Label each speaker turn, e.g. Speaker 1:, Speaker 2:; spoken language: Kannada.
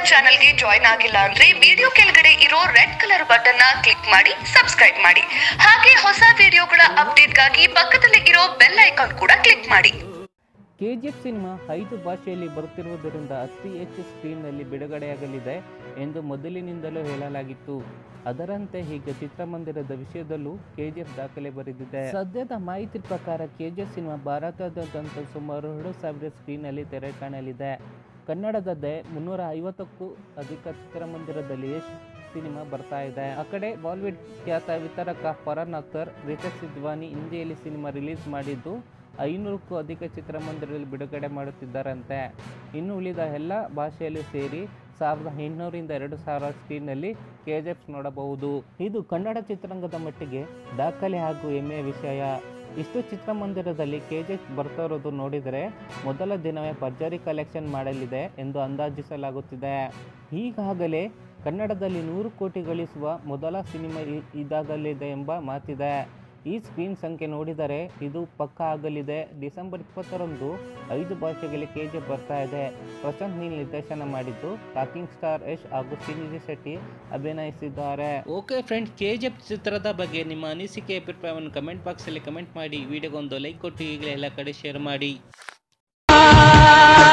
Speaker 1: ಚಾನೆಲ್ಗೆ ಜಾಯ್ನ್ ಆಗಿಲ್ಲ ಅಂದ್ರೆ ವಿಡಿಯೋ ಕೆಳಗಡೆ ಇರೋ ರೆಡ್ ಕಲರ್ ಬಟನ್ ನ ಕ್ಲಿಕ್ ಮಾಡಿ ಸಬ್ಸ್ಕ್ರೈಬ್ ಮಾಡಿ ಹಾಗೆ ಹೊಸ ವಿಡಿಯೋಗಳ ಅಪ್ಡೇಟ್ಗಾಗಿ ಪಕ್ಕದಲ್ಲಿ ಇರೋ ಬೆಲ್ ಐಕಾನ್ ಕೂಡ ಕ್ಲಿಕ್ ಮಾಡಿ
Speaker 2: ಕೆ ಜಿ ಎಫ್ ಸಿನಿಮಾ ಐದು ಭಾಷೆಯಲ್ಲಿ ಬರುತ್ತಿರುವುದರಿಂದ ಅತಿ ಹೆಚ್ಚು ಸ್ಕ್ರೀನ್ನಲ್ಲಿ ಬಿಡುಗಡೆಯಾಗಲಿದೆ ಎಂದು ಮೊದಲಿನಿಂದಲೂ ಹೇಳಲಾಗಿತ್ತು ಅದರಂತೆ ಈಗ ಚಿತ್ರಮಂದಿರದ ವಿಷಯದಲ್ಲೂ ಕೆ ಜಿ ಎಫ್ ದಾಖಲೆ ಬರೆದಿದೆ ಸದ್ಯದ ಮಾಹಿತಿ ಪ್ರಕಾರ ಕೆ ಜಿ ಎಫ್ ಸಿನಿಮಾ ಭಾರತದಾದ್ಯಂತ ಸುಮಾರು ಎರಡು ಸಾವಿರ ಸ್ಕ್ರೀನ್ನಲ್ಲಿ ತೆರೆ ಕಾಣಲಿದೆ ಕನ್ನಡದದ್ದೇ ಮುನ್ನೂರ ಐವತ್ತಕ್ಕೂ ಅಧಿಕ ಚಿತ್ರಮಂದಿರದಲ್ಲಿ ಯಶ್ ಸಿನಿಮಾ ಬರ್ತಾ ಇದೆ ಆ ಕಡೆ ಬಾಲಿವುಡ್ ಖ್ಯಾತ ವಿತರಕ ಫರಾನ್ ಅಖ್ತರ್ ರಿತೇಶ್ ಸಿದ್ವಾನಿ ಹಿಂದಿಯಲ್ಲಿ ಸಿನಿಮಾ ರಿಲೀಸ್ ಮಾಡಿದ್ದು ಐನೂರಕ್ಕೂ ಅಧಿಕ ಚಿತ್ರಮಂದಿರದಲ್ಲಿ ಬಿಡುಗಡೆ ಮಾಡುತ್ತಿದ್ದಾರಂತೆ ಇನ್ನು ಉಳಿದ ಎಲ್ಲ ಭಾಷೆಯಲ್ಲೂ ಸೇರಿ ಸಾವಿರದ ಎಂಟುನೂರಿಂದ ಎರಡು ಸಾವಿರ ಸ್ಕ್ರೀನ್ನಲ್ಲಿ ಕೆ ಜಿ ಎಫ್ ನೋಡಬಹುದು ಇದು ಕನ್ನಡ ಚಿತ್ರರಂಗದ ಮಟ್ಟಿಗೆ ದಾಖಲೆ ಹಾಗೂ ಹೆಮ್ಮೆಯ ವಿಷಯ ಇಷ್ಟು ಚಿತ್ರಮಂದಿರದಲ್ಲಿ ಕೆ ಜಿ ಎಫ್ ಬರ್ತಾ ಇರೋದು ನೋಡಿದರೆ ಮೊದಲ ದಿನವೇ ಭರ್ಜರಿ ಕಲೆಕ್ಷನ್ ಮಾಡಲಿದೆ ಎಂದು ಅಂದಾಜಿಸಲಾಗುತ್ತಿದೆ ಈಗಾಗಲೇ ಕನ್ನಡದಲ್ಲಿ ನೂರು ಕೋಟಿ ಗಳಿಸುವ ಮೊದಲ ಸಿನಿಮಾ ಇ- ಇದಾಗಲಿದೆ ಎಂಬ ಮಾತಿದೆ ಈ ಸ್ಕ್ರೀನ್ ಸಂಖ್ಯೆ ನೋಡಿದರೆ ಇದು ಪಕ್ಕ ಆಗಲಿದೆ ಡಿಸೆಂಬರ್ ಇಪ್ಪತ್ತರಂದು ಐದು ಭಾಷೆಗಳಿಗೆ ಕೆ ಜಿ ಬರ್ತಾ ಇದೆ ಪ್ರಶಾಂತ್ ನೀಲ್ ನಿರ್ದೇಶನ ಮಾಡಿದ್ದು ಟಾಕಿಂಗ್ ಸ್ಟಾರ್ ಯಶ್ ಹಾಗೂ ಶ್ರೀನಿಧಿ ಶೆಟ್ಟಿ ಅಭಿನಯಿಸಿದ್ದಾರೆ okay friend K G F ಚಿತ್ರದ ಬಗ್ಗೆ ನಿಮ್ಮ ಅನಿಸಿಕೆ ಅಭಿಪ್ರಾಯವನ್ನು ಕಮೆಂಟ್ ಬಾಕ್ಸಲ್ಲಿ ಕಮೆಂಟ್ ಮಾಡಿ ವಿಡಿಯೋಗೊಂದು ಲೈಕ್ ಕೊಟ್ಟು ಈಗಲೇ ಎಲ್ಲ ಕಡೆ ಶೇರ್ ಮಾಡಿ